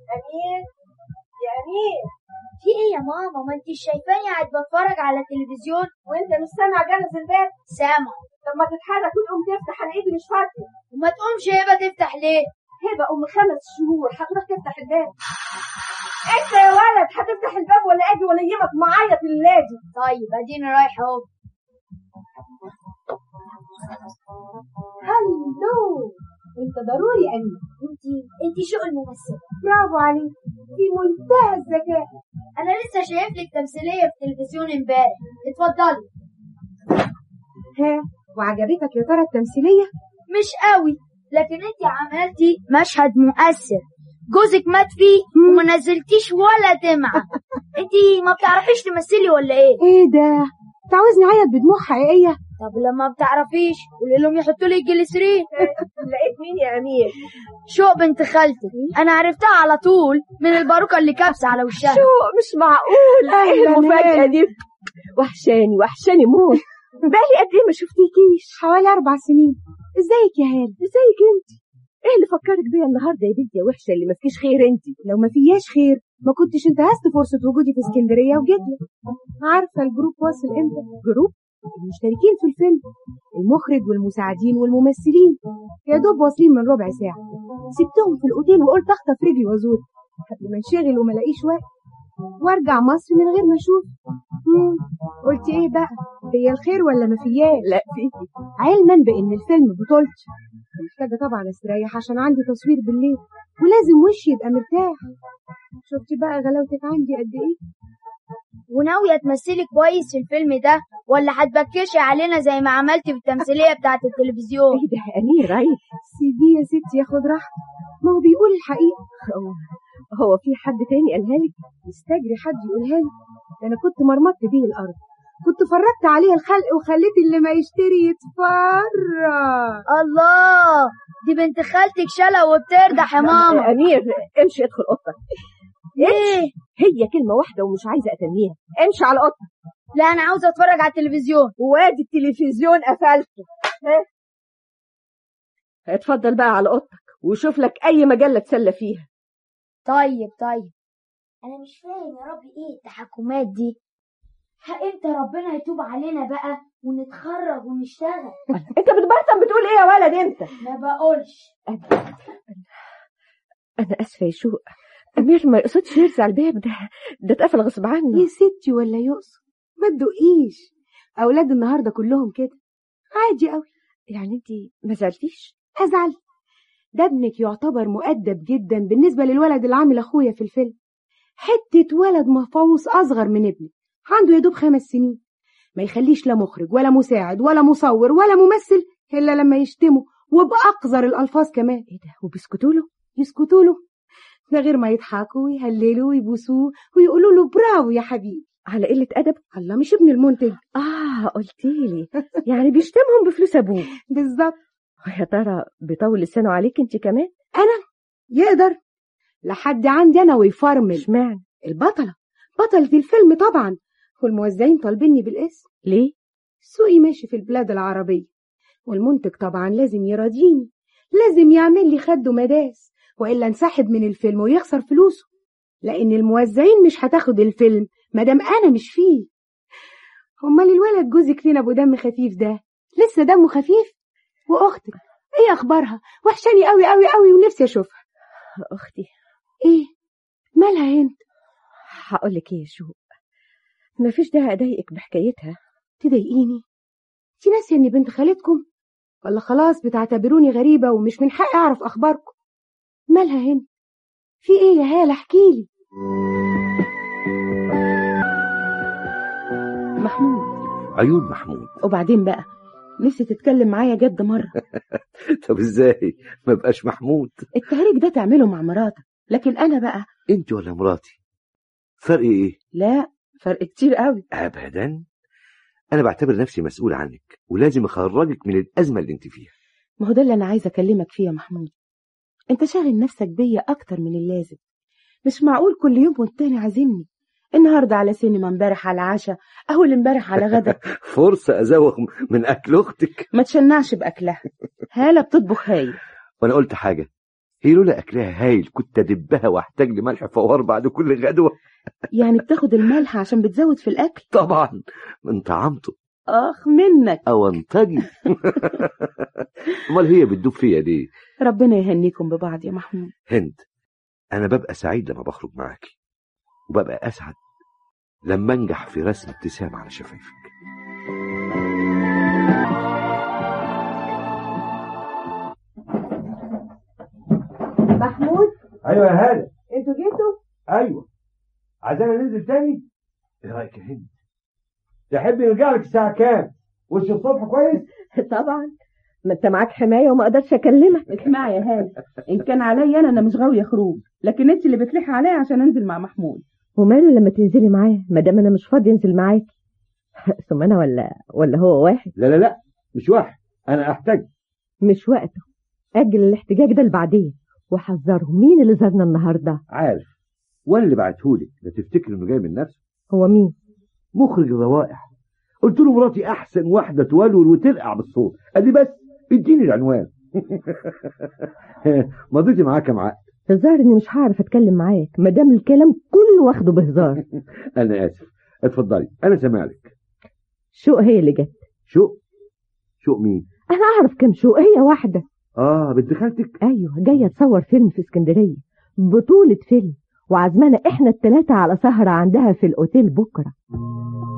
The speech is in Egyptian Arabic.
امير يا امير في ايه يا ماما ما انت شايفاني قاعد بتفرج على التلفزيون وانت مش سامع جرس الباب سامع طب ما تتحرك وتقوم تفتح انا ايدي مش فاضيه وما تقومش هبه تفتح ليه هبه ام خمس شهور هتروح تفتح الباب انت يا ولد هتفتح الباب ولا اجي ولا يمك معيط الليلادي طيب اديني رايح اهو هلو انت ضروري يا امير انت انت شو الممثله برافو عليك في منتهى الذكاء انا لسه شايف لك تمثيليه في التلفزيون امبارح اتفضلي ها وعجبتك يا ترى التمثيليه مش قوي لكن انت عملتي مشهد مؤثر جوزك مات فيه وما نزلتيش ولا دمعه انت ما بتعرفيش تمثلي ولا ايه ايه ده انت عاوزني اعيط بدموع حقيقيه طب لما بتعرفيش قولي لهم يحطوا لي الجليسرين لقيت مين يا امير شوق بنت خالتك انا عرفتها على طول من الباروكه اللي كابسه على وشها شو مش معقول ايه المفاجاه دي وحشاني وحشاني موت بالي قد ايه ما شفتيكيش حوالي اربع سنين ازيك يا هاله ازيك انت ايه اللي فكرك بيا النهارده يا بنتي يا وحشه اللي ما فيش خير انت لو ما فياش خير ما كنتش انتهزت فرصه وجودي في اسكندريه وجيت لك عارفه الجروب واصل امتى جروب المشتركين في الفيلم المخرج والمساعدين والممثلين يا دوب واصلين من ربع ساعه سبتهم في الاوتيل وقلت اخطف رجلي وازور قبل ما انشغل وما الاقيش وقت وارجع مصر من غير ما اشوف مم. قلت ايه بقى هي الخير ولا ما فياش لا فيكي علما بان الفيلم بطولتي محتاجه طبعا استريح عشان عندي تصوير بالليل ولازم وشي يبقى مرتاح شفتي بقى غلاوتك عندي قد ايه وناويه تمثلي كويس في الفيلم ده ولا هتبكشي علينا زي ما عملتي في التمثيليه بتاعه التلفزيون ايه ده يا امير عيب سيبيه يا ستي ياخد راحته ما هو بيقول الحقيقه هو هو في حد تاني قالها لك يستجري حد يقولها لي ده انا كنت مرمطت بيه الارض كنت فرجت عليه الخلق وخليت اللي ما يشتري يتفرج الله دي بنت خالتك شلا وبتردح يا ماما امير امشي ادخل اوضتك ايه هي كلمه واحده ومش عايزه اتنيها امشي على اوضتك لا انا عاوزه اتفرج على التلفزيون وادي التلفزيون قفلته ها اتفضل بقى على اوضتك وشوف لك اي مجله تسلى فيها طيب طيب انا مش فاهم يا ربي ايه التحكمات دي ها امتى ربنا يتوب علينا بقى ونتخرج ونشتغل انت بتبرطم بتقول ايه يا ولد انت ما بقولش انا اسفه يا شوق امير ما يقصدش يرزع الباب ده ده اتقفل غصب عنه يا ستي ولا يقصد ما تدقيش اولاد النهارده كلهم كده عادي قوي يعني انت ما زعلتيش ازعل ده ابنك يعتبر مؤدب جدا بالنسبه للولد اللي عامل اخويا في الفيلم حته ولد مفوص اصغر من ابني عنده يا دوب خمس سنين ما يخليش لا مخرج ولا مساعد ولا مصور ولا ممثل الا لما يشتمه وباقذر الالفاظ كمان ايه ده وبيسكتوا له يسكتوا له ده غير ما يضحكوا ويهللوا ويبوسوه ويقولوا له برافو يا حبيبي على قله ادب الله مش ابن المنتج اه قلتيلي يعني بيشتمهم بفلوس ابوه بالظبط يا ترى بيطول لسانه عليك انت كمان انا يقدر لحد عندي انا ويفرمل اشمعنى البطله بطله الفيلم طبعا والموزعين طالبيني بالاسم ليه سوقي ماشي في البلاد العربيه والمنتج طبعا لازم يراضيني لازم يعمل لي خد ومداس والا انسحب من الفيلم ويخسر فلوسه لان الموزعين مش هتاخد الفيلم مادام انا مش فيه امال الولد جوزك فين ابو دم خفيف ده لسه دمه خفيف واختك ايه اخبارها وحشاني قوي قوي قوي ونفسي اشوفها اختي ايه مالها انت هقول لك ايه يا شوق مفيش داعي اضايقك بحكايتها تضايقيني انت ناسيه اني بنت خالتكم ولا خلاص بتعتبروني غريبه ومش من حقي اعرف اخباركم مالها هنا في ايه يا هاله احكيلي محمود عيون محمود وبعدين بقى نفسي تتكلم معايا جد مره طب ازاي ما بقاش محمود التهريج ده تعمله مع مراتك لكن انا بقى انت ولا مراتي فرق ايه لا فرق كتير قوي ابدا انا بعتبر نفسي مسؤول عنك ولازم اخرجك من الازمه اللي انت فيها ما هو ده اللي انا عايزه اكلمك فيه يا محمود انت شاغل نفسك بيا اكتر من اللازم مش معقول كل يوم والتاني عازمني النهارده على سينما امبارح على عشاء اول امبارح على غدا فرصه ازوغ من اكل اختك ما تشنعش باكلها هاله بتطبخ هاي وانا قلت حاجه هي لولا اكلها هايل كنت ادبها واحتاج لملح فوار بعد كل غدوه يعني بتاخد الملح عشان بتزود في الأكل طبعا من طعامته آخ منك او انطجي امال هي بتدوب فيا ليه ربنا يهنيكم ببعض يا محمود هند انا ببقى سعيد لما بخرج معاكي وببقى اسعد لما انجح في رسم ابتسام على شفايفك محمود ايوه يا هاله انتوا جيتوا ايوه عايزانا ننزل تاني ايه رايك يا هند تحب نرجع لك الساعه كام وش الصبح كويس طبعا ما انت معاك حماية وما اقدرش اكلمك اسمعي يا هاني ان كان عليا انا انا مش غاويه خروج لكن انت اللي بتلحي عليا عشان انزل مع محمود وماله لما تنزلي معاه ما دام انا مش فاضي انزل معاكي ثم انا ولا ولا هو واحد لا لا لا مش واحد انا احتاج مش وقته اجل الاحتجاج ده لبعدين وحذره مين اللي زارنا النهارده عارف وانا اللي بعتهولك لا تفتكر انه جاي من نفسه هو مين مخرج الروائح قلت له مراتي احسن واحده تولول وترقع بالصوت قال لي بس اديني العنوان مضيتي معاه كام عقد الظاهر اني مش هعرف اتكلم معاك ما دام الكلام كله واخده بهزار انا اسف اتفضلي انا سامع لك شو هي اللي جت شو شو مين انا اعرف كم شو هي واحده اه بنت خالتك ايوه جايه تصور فيلم في اسكندريه بطوله فيلم وعزمنا احنا التلاتة على سهرة عندها في الاوتيل بكره